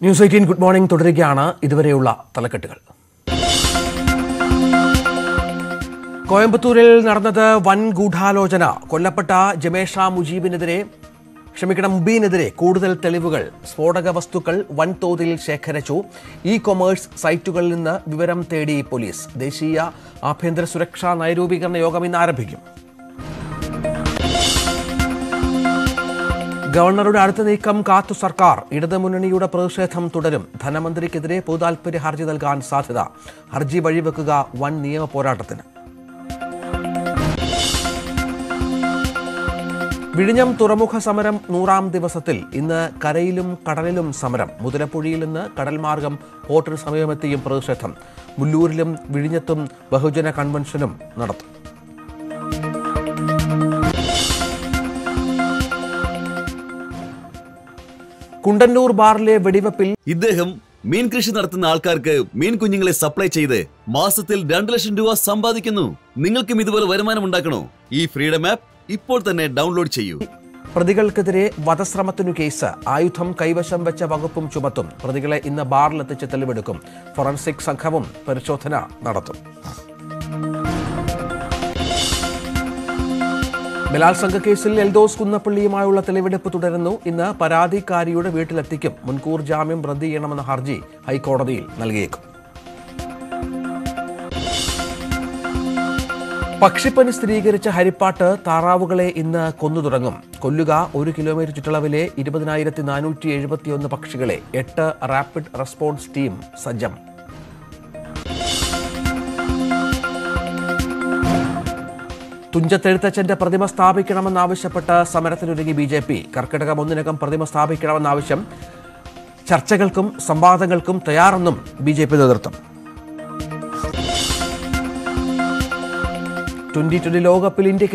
news eighteen good morning തുടരുകയാണ് ഇതുവരെയുള്ള തലക്കെട്ടുകൾ കോയമ്പത്തൂരിൽ നടന്നത് വൻ ഗൂഢാലോചന കൊല്ലപ്പെട്ട ജമേഷ മുജീബിനെതിരെ ക്ഷമിക്കണം മുബീനെതിരെ കൂടുതൽ തെളിവുകൾ സ്ഫോടക വസ്തുക്കൾ വൻതോതിൽ ശേഖരിച്ചു ഇ കൊമേഴ്സ് സൈറ്റുകളിൽ നിന്ന് വിവരം തേടി പോലീസ് ദേശീയ ആഭ്യന്തര സുരക്ഷാ നയരൂപീകരണ യോഗം ഇന്ന് ആരംഭിക്കും ഗവർണറുടെ അടുത്ത നീക്കം കാത്തു സർക്കാർ ഇടതുമുന്നണിയുടെ പ്രതിഷേധം തുടരും ധനമന്ത്രിക്കെതിരെ പൊതുതാൽപര്യ ഹർജി നൽകാൻ സാധ്യത ഹർജി വഴിവെക്കുക വൻ നിയമ പോരാട്ടത്തിന് വിഴിഞ്ഞം തുറമുഖ സമരം നൂറാം ദിവസത്തിൽ ഇന്ന് കരയിലും കടലിലും സമരം മുതലപ്പുഴയിൽ നിന്ന് കടൽ മാർഗം പോർട്ടിന് സമീപമെത്തിയും പ്രതിഷേധം മുല്ലൂരിലും വിഴിഞ്ഞത്തും ബഹുജന കൺവെൻഷനും നടത്തും കുണ്ടന്നൂർ ബാറിലെ വെടിവെപ്പിൽ ഇദ്ദേഹം മീൻ കൃഷി നടത്തുന്ന ആൾക്കാർക്ക് മീൻ കുഞ്ഞുങ്ങളെ സപ്ലൈ ചെയ്ത് മാസത്തിൽ രണ്ട് ലക്ഷം രൂപ സമ്പാദിക്കുന്നു നിങ്ങൾക്കും ഇതുപോലെ വരുമാനം ഉണ്ടാക്കണോ ഈ ഫ്രീഡം ആപ്പ് ഇപ്പോൾ തന്നെ ഡൗൺലോഡ് ചെയ്യൂ പ്രതികൾക്കെതിരെ വധശ്രമത്തിനു കേസ് ആയുധം കൈവശം വെച്ച വകുപ്പും ചുമത്തും പ്രതികളെ ഇന്ന് ബാറിലെത്തിച്ച് തെളിവെടുക്കും ഫോറൻസിക് സംഘവും പരിശോധന നടത്തും ബലാത്സംഗ കേസിൽ എൽദോസ് കുന്നപ്പള്ളിയുമായുള്ള തെളിവെടുപ്പ് തുടരുന്നു ഇന്ന് പരാതിക്കാരിയുടെ വീട്ടിലെത്തിക്കും മുൻകൂർ ജാമ്യം റദ്ദ് ചെയ്യണമെന്ന ഹർജി ഹൈക്കോടതിയിൽ നൽകിയേക്കും പക്ഷിപ്പനി സ്ഥിരീകരിച്ച ഹരിപ്പാട്ട് താറാവുകളെ ഇന്ന് കൊന്നു തുടങ്ങും കൊല്ലുക ഒരു കിലോമീറ്റർ ചുറ്റളവിലെ ഇരുപതിനായിരത്തി നാനൂറ്റി എഴുപത്തിയൊന്ന് പക്ഷികളെ എട്ട് റാപ്പിഡ് റെസ്പോൺസ് ടീം സജ്ജം തുഞ്ചത്തെഴുത്തച്ഛന്റെ പ്രതിമ സ്ഥാപിക്കണമെന്നാവശ്യപ്പെട്ട് സമരത്തിനൊരുങ്ങി ബി ജെ പി കർക്കിടകം ഒന്നിനകം പ്രതിമ സ്ഥാപിക്കണമെന്നാവശ്യം ചർച്ചകൾക്കും സംവാദങ്ങൾക്കും തയ്യാറെന്നും ബി ജെ പി നേതൃത്വം ട്വന്റി ട്വന്റി ലോകകപ്പിൽ ഇന്ത്യക്ക്